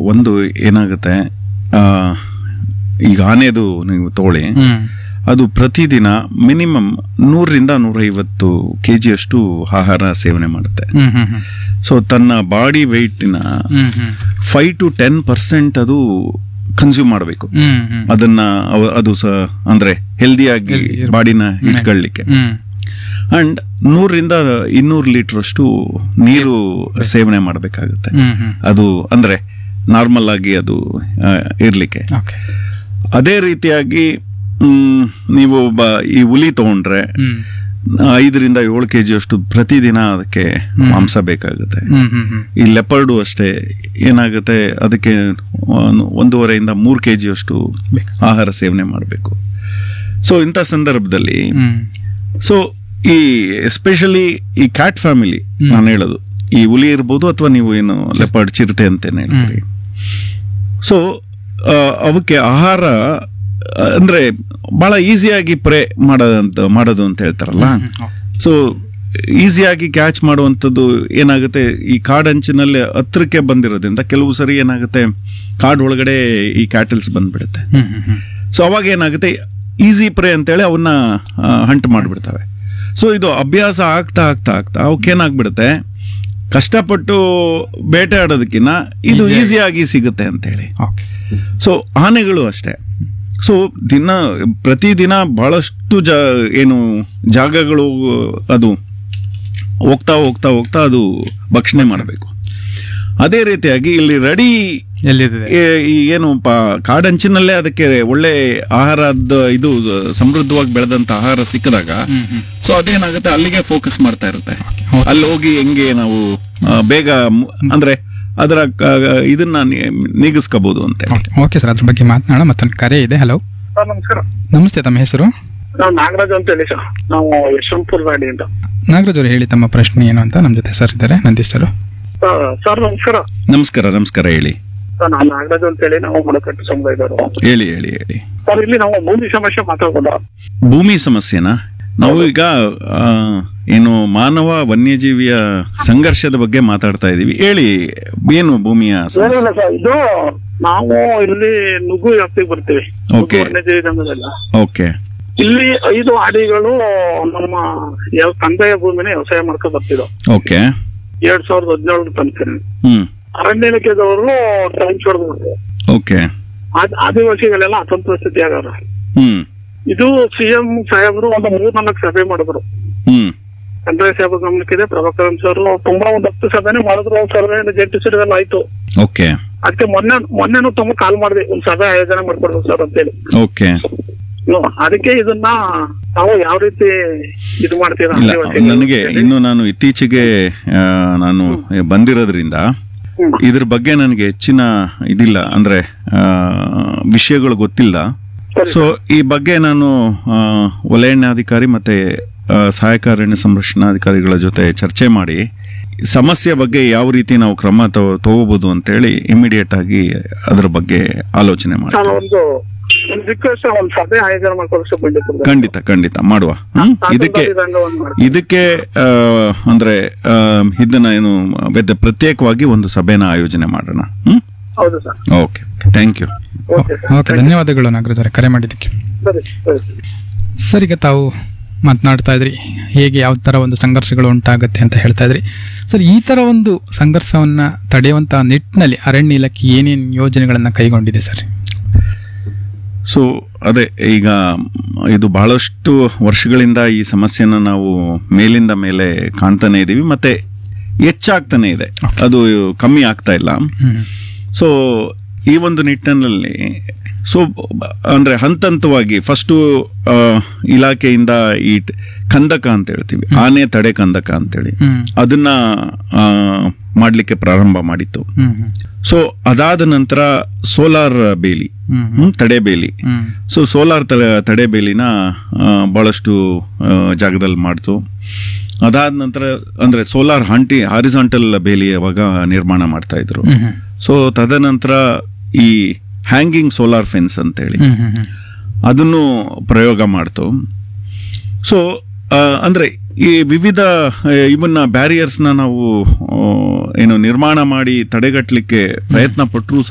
ಒಂದು ಏನಾಗುತ್ತೆ ಆ, ಈಗ ಆನೆದು ನೀವು ತಗೊಳ್ಳಿ ಹ್ಮ್ ಅದು ಪ್ರತಿದಿನ ಮಿನಿಮಮ್ ನೂರರಿಂದ ನೂರೈವತ್ತು ಕೆ ಜಿಯಷ್ಟು ಆಹಾರ ಸೇವನೆ ಮಾಡುತ್ತೆ ಹ್ಮ್ ಹ್ಮ್ ಹ್ಮ್ ಸೊ ತನ್ನ ಬಾಡಿ ವೆಯ್ಟಿನ ಹ್ಮ್ ಹ್ಮ್ ಫೈವ್ ಟು ಟೆನ್ ಪರ್ಸೆಂಟ್ ಅದು ಕನ್ಸ್ಯೂಮ್ ಮಾಡಬೇಕು ಹ್ಮ್ ಹ್ಮ್ ಅದನ್ನ ಅವ- ಅದು ಸ ಅಂದ್ರೆ ಹೆಲ್ದಿಯಾಗಿ Healthy ಇರ್ಬೇಕು. ಬಾಡಿನ ಇಟ್ಕೊಳ್ಳಿಕ್ಕೆ ಹ್ಮ್ ಅಂಡ್ ನೂರರಿಂದ ಇನ್ನೂರು ಲೀಟರ್ ಅಷ್ಟು ನೀರು ಸೇವನೆ ಮಾಡಬೇಕಾಗುತ್ತೆ ಹ್ಮ್ ಹ್ಮ್ ಅದು ಅಂದ್ರೆ ನಾರ್ಮಲ್ ಆಗಿ ಅದು ಆ, ಇರ್ಲಿಕ್ಕೆ ಓಕೆ ಅದೇ ರೀತಿಯಾಗಿ ಮ್, ನೀವು ಬ- ಈ ಹುಲಿ ತಗೊಂಡ್ರೆ ಹ್ಮ್ ಐದರಿಂದ ಏಳು ಕೆ ಅಷ್ಟು ಪ್ರತಿದಿನ ಅದಕ್ಕೆ ಮಾಂಸ ಬೇಕಾಗುತ್ತೆ ಹ್ಮ್ ಹ್ಮ್ ಹ್ಮ್ ಈ ಲೆಪರ್ಡು ಅಷ್ಟೇ ಏನಾಗುತ್ತೆ ಅದಕ್ಕೆ ಒಂದು- ಒಂದೂವರೆಯಿಂದ ಮೂರು ಕೆ ಅಷ್ಟು ಬೇಕು. ಆಹಾರ ಸೇವನೆ ಮಾಡಬೇಕು ಸೊ ಇಂಥ ಸಂದರ್ಭದಲ್ಲಿ ಹ್ಮ್ ಸೊ ಈ ಎಸ್ಪೆಷಲಿ ಈ ಕ್ಯಾಟ್ ಫ್ಯಾಮಿಲಿ ನಾನು ಹೇಳೋದು ಈ ಹುಲಿ ಇರ್ಬೋದು ಅಥವಾ ನೀವು ಏನು ಲೆಪರ್ಡ್ ಚಿರತೆ ಅಂತೇನೆ ಹೇಳ್ತೀರಿ ಸೊ ಅವಕ್ಕೆ ಆಹಾರ ಆ, ಅಂದ್ರೆ ಬಹಳ ಈಸಿಯಾಗಿ ಪ್ರೇ ಮಾಡೋದಂತ ಮಾಡೋದು ಅಂತ ಹೇಳ್ತಾರಲ್ಲ ಸೊ ಈಸಿಯಾಗಿ ಕ್ಯಾಚ್ ಮಾಡುವಂಥದ್ದು ಏನಾಗುತ್ತೆ ಈ ಕಾಡಂಚಿನಲ್ಲಿ ಹತ್ರಕ್ಕೆ ಬಂದಿರೋದ್ರಿಂದ ಕೆಲವು ಸರಿ ಏನಾಗುತ್ತೆ ಕಾಡ್ ಒಳಗಡೆ ಈ ಕ್ಯಾಟಲ್ಸ್ ಬಂದ್ಬಿಡುತ್ತೆ ಹ್ಮ್ ಹ್ಮ್ ಹ್ಮ್ ಸೊ ಅವಾಗ ಏನಾಗುತ್ತೆ ಈಸಿ ಪ್ರೇ ಅಂತೇಳಿ ಅವನ್ನ ಹಂಟ್ ಮಾಡಿಬಿಡ್ತವೆ ಸೊ ಇದು ಅಭ್ಯಾಸ ಆಗ್ತಾ ಆಗ್ತಾ ಆಗ್ತಾ ಅವಕ್ಕೇನಾಗ್ಬಿಡುತ್ತೆ ಕಷ್ಟಪಟ್ಟು ಬೇಟೆ ಆಡೋದಕ್ಕಿಂತ ಇದು Easy ಆಗಿ. ಈಸಿಯಾಗಿ ಸಿಗುತ್ತೆ ಅಂತೇಳಿ ಓಕೆ ಸೊ ಆನೆಗಳು ಅಷ್ಟೇ ಸೊ ದಿನ ಪ್ರತಿದಿನ ಬಹಳಷ್ಟು ಜ ಏನು ಜಾಗಗಳು ಅದು ಹೋಗ್ತಾ ಹೋಗ್ತಾ ಹೋಗ್ತಾ ಅದು ಭಕ್ಷಣೆ ಮಾಡಬೇಕು ಅದೇ ರೀತಿಯಾಗಿ ಇಲ್ಲಿ ರೆಡಿ ಎಲ್ಲಿದೆ ಈ ಏನು ಪ- ಕಾಡಂಚಿನಲ್ಲೇ ಅದಕ್ಕೆ ಒಳ್ಳೆ ಆಹಾರದ ಇದು ಸಮೃದ್ಧವಾಗಿ ಬೆಳೆದಂತ ಆಹಾರ ಸಿಕ್ಕಿದಾಗ ಹ್ಮ್ ಹ್ಮ್ ಸೊ ಅದೇನಾಗುತ್ತೆ ಅಲ್ಲಿಗೆ ಫೋಕಸ್ ಮಾಡ್ತಾ ಇರುತ್ತೆ ಹೌದು. ಅಲ್ಲಿ ಹೋಗಿ ಹೆಂಗೆ ನಾವು ಆ, ಬೇಗ ಮು- ಅಂದ್ರೆ ಅದರ ಕ- ಇದನ್ನ ನಿ- ನೀಗಿಸ್ಕೋಬಹುದು ಅಂತ ಹೇಳಿ. ಓಕೆ ಓಕೆ ಸರ್ ಅದ್ರ ಬಗ್ಗೆ ಮಾತನಾಡೋಣ ಮತ್ತೊಂದು ಕರೆ ಇದೆ ಹಲೋ ಸರ್ ನಮಸ್ಕಾರ ನಮಸ್ತೆ ತಮ್ಮ ಹೆಸರು ನಾವು ನಾಗರಾಜ್ ಅಂತ ಹೇಳಿ ಸರ್ ನಾವು ಯಶವಂತಪುರ ಗಾಡಿಯಿಂದ ನಾಗರಾಜ್ ಅವರು ಹೇಳಿ ತಮ್ಮ ಪ್ರಶ್ನೆ ಏನು ಅಂತ ನಮ್ಮ ಜೊತೆ ಸರ್ ಇದ್ದಾರೆ ನಂದೀಶ್ ಸರ್ ಸರ್, ಸರ್ ನಮಸ್ಕಾರ ನಮಸ್ಕಾರ ನಮಸ್ಕಾರ ಹೇಳಿ ಸರ್ ನಾನು ನಾಗರಾಜ್ ಅಂತ ಹೇಳಿ ನಾವು ಮೊಳಕಟ್ಟು ಸಮುದಾಯದವರು ಹೇಳಿ ಹೇಳಿ ಹೇಳಿ ಸರ್ ಇಲ್ಲಿ ನಾವು ಭೂಮಿ ಸಮಸ್ಯೆ ಮಾತಾಡ್ಬೋದಾ ಭೂಮಿ ಸಮಸ್ಯೆನಾ ನಾವು ಈಗ ಆ, ಏನು ಮಾನವ ವನ್ಯಜೀವಿಯ ಸಂಘರ್ಷದ ಬಗ್ಗೆ ಮಾತಾಡ್ತಾ ಇದೀವಿ ಹೇಳಿ ಏನು ಭೂಮಿಯ ಸಮಸ್ಯೆ ಏನಿಲ್ಲ ಸರ್ ಇದು ನಾವು ಇಲ್ಲಿ ನುಗ್ಗು ವ್ಯಾಪ್ತಿಗೆ ಬರ್ತೀವಿ Okay. ನುಗ್ಗು ವನ್ಯಜೀವಿ ರಂಗದಲ್ಲ ಓಕೆ ಇಲ್ಲಿ ಐದು ಆಡಿಗಳು ನಮ್ಮ ಯಾವ ಕಂದಾಯ ಭೂಮಿನ ವ್ಯವಸಾಯ ಮಾಡ್ಕೊ ಬರ್ತಿದ್ದೋ ಓಕೆ ಎರಡ್ ಸಾವಿರದ ಹದಿನೇಳರ ತನಕ ಹ್ಮ್ ಅರಣ್ಯ ಇಲಾಖೆದವರು ಟೈಮ್ ಹೊಡೆದ್ರು ಓಕೆ ಆದ್- ಆದಿವಾಸಿಗಳೆಲ್ಲ ಅತಂತ್ರ ಸ್ಥಿತಿ ಆಗ್ಯಾರ ಹ್ಮ್ ಇದು ಸಿಎಂ ಸಾಹೇಬರು ಒಂದು ಮೂರ್ ನಾಲ್ಕು ಸಭೆ ಮಾಡಿದ್ರು ಹ್ಮ್ ಕಂದಾಯ ಸಾಹೇಬ್ ಗಮನಕ್ಕಿದೆ ಪ್ರಭಾಕರನ್ ಸರ್ ತುಂಬಾ ಒಂದ್ ಹತ್ತು ಸಭೆನೆ ಮಾಡಿದ್ರು ಸರ್ವೆ ಜಂಟಿ ಸರ್ವೆ ಎಲ್ಲ ಆಯ್ತು ಓಕೆ ಅದಕ್ಕೆ ಮೊನ್ನೆ ಮೊನ್ನೆನೂ ತಮ್ಮ ಕಾಲ್ ಮಾಡಿದೆ ಒಂದ್ ಸಭೆ ಆಯೋಜನೆ ಮಾಡ್ಕೊಡ್ಬೇಕು ಸರ್ ಅಂತೇಳಿ ಓಕೆ ಹ್ಮ್. ಅದಕ್ಕೆ ಇದನ್ನ ನಾವು ಯಾವ ರೀತಿ ಇದು ಮಾಡ್ತೀರಾ ಇಲ್ಲ ಆದಿವಾಸಿಗಳು ನನಗೆ ಅಂತೇಳಿ. ಇನ್ನು ನಾನು ಇತ್ತೀಚೆಗೆ ಆ, ನಾನು ಬಂದಿರೋದ್ರಿಂದ ಹ್ಮ್. ಇದ್ರ ಬಗ್ಗೆ ನನಗೆ ಹೆಚ್ಚಿನ ಇದಿಲ್ಲ ಅಂದ್ರೆ ಆ, ವಿಷಯಗಳು ಗೊತ್ತಿಲ್ಲ ಸರಿ. ಸೊ ಈ ಬಗ್ಗೆ ನಾನು ಆ, ವಲಯಾರಣ್ಯಾಧಿಕಾರಿ ಮತ್ತೆ ಆ, ಸಹಾಯಕ ಅರಣ್ಯ ಸಂರಕ್ಷಣಾಧಿಕಾರಿಗಳ ಜೊತೆ ಚರ್ಚೆ ಮಾಡಿ ಸಮಸ್ಯೆ ಬಗ್ಗೆ ಯಾವ ರೀತಿ ನಾವು ಕ್ರಮ ತಗೋ- ತಗೋಬಹುದು ಅಂತೇಳಿ ಇಮಿಡಿಯೇಟ್ ಆಗಿ ಅದರ ಬಗ್ಗೆ ಆಲೋಚನೆ ಮಾಡಿ ನಾನು ಒಂದು ಒಂದು ರಿಕ್ವೆಸ್ಟ್ ಒಂದ್ ಸಭೆ ಆಯೋಜನೆ ಮಾಡ್ಕೊಳಕ್ಕೆ ಬಂದಿತ್ತು ಖಂಡಿತ ಖಂಡಿತ ಮಾಡುವ ಹ್ಮ್? ಇದಕ್ಕೆ ಇದಕ್ಕೆ ಆ, ಅಂದ್ರೆ ಆ, ಇದನ್ನ ಏನು ವ್ಯತ್ಯ- ಪ್ರತ್ಯೇಕವಾಗಿ ಒಂದು ಸಭೆನ ಆಯೋಜನೆ ಮಾಡೋಣ ಹ್ಮ್ ಹೌದು sir okay thank you okay okay ಧನ್ಯವಾದಗಳು ನಾಗರಾಜ್ ಅವರೇ ಕರೆ ಮಾಡಿದ್ದಕ್ಕೆ ಸರಿ ಸರಿ ಸರ್ ಈಗ ತಾವು ಮಾತನಾಡ್ತಾ ಇದ್ರಿ ಹೇಗೆ ಯಾವ ಥರ ಒಂದು ಸಂಘರ್ಷಗಳು ಉಂಟಾಗುತ್ತೆ ಅಂತ ಹೇಳ್ತಾ ಇದ್ರಿ ಸರ್ ಈ ಥರ ಒಂದು ಸಂಘರ್ಷವನ್ನು ತಡೆಯುವಂಥ ನಿಟ್ಟಿನಲ್ಲಿ ಅರಣ್ಯ ಇಲಾಖೆ ಏನೇನು ಯೋಜನೆಗಳನ್ನು ಕೈಗೊಂಡಿದೆ ಸರ್ ಸೊ ಅದೇ ಈಗ ಇದು ಬಹಳಷ್ಟು ವರ್ಷಗಳಿಂದ ಈ ಸಮಸ್ಯೆನ ನಾವು ಮೇಲಿಂದ ಮೇಲೆ ಕಾಣ್ತಾನೆ ಇದೀವಿ ಮತ್ತೆ ಹೆಚ್ಚಾಗ್ತಾನೆ ಇದೆ ಅದು ಕಮ್ಮಿ ಆಗ್ತಾ ಇಲ್ಲ ಹ್ಮ್ ಸೊ ಈ ಒಂದು ನಿಟ್ಟಿನಲ್ಲಿ ಸೊ ಅಂದ್ರೆ ಹಂತ ಹಂತವಾಗಿ ಫಸ್ಟು ಇಲಾಖೆಯಿಂದ ಈ ಟ್- ಕಂದಕ ಅಂತ ಹೇಳ್ತೀವಿ ಆನೆ ತಡೆ ಕಂದಕ ಅಂತೇಳಿ ಹ್ಮ್ ಅದನ್ನ ಆ, ಮಾಡ್ಲಿಕ್ಕೆ ಪ್ರಾರಂಭ ಮಾಡಿತ್ತು ಹ್ಮ್ ಹ್ಮ್ ಸೊ ಅದಾದ ನಂತರ ಸೋಲಾರ್ ಬೇಲಿ ಹ್ಮ್ ಹ್ಮ್, ತಡೆ ಬೇಲಿ ಹ್ಮ್ ಸೊ ಸೋಲಾರ್ ತ- ತಡೆ ಬೇಲಿನ ಆ, ಬಹಳಷ್ಟು ಆ, ಜಾಗದಲ್ಲಿ ಮಾಡ್ತು ಅದಾದ ನಂತರ ಅಂದ್ರೆ ಸೋಲಾರ್ ಹಾಂಟಿ ಹಾರಿಸಾಂಟಲ್ ಬೇಲಿ ಅವಾಗ ನಿರ್ಮಾಣ ಮಾಡ್ತಾ ಇದ್ರು ಹ್ಮ್ ಹ್ಮ್ ಸೊ ತದನಂತರ ಈ ಹ್ಯಾಂಗಿಂಗ್ ಸೋಲಾರ್ ಫೆನ್ಸ್ ಅಂತೇಳಿ ಹ್ಮ್ ಹ್ಮ್ ಹ್ಮ್ ಅದನ್ನು ಪ್ರಯೋಗ ಮಾಡ್ತು ಸೊ ಅಂದ್ರೆ ಈ ವಿವಿಧ ಆ, ಇವನ್ನ ಬ್ಯಾರಿಯರ್ಸ್ನ ನಾವು ಆ, ಏನು ನಿರ್ಮಾಣ ಮಾಡಿ ತಡೆಗಟ್ಟಲಿಕ್ಕೆ ಪ್ರಯತ್ನ ಪಟ್ಟರು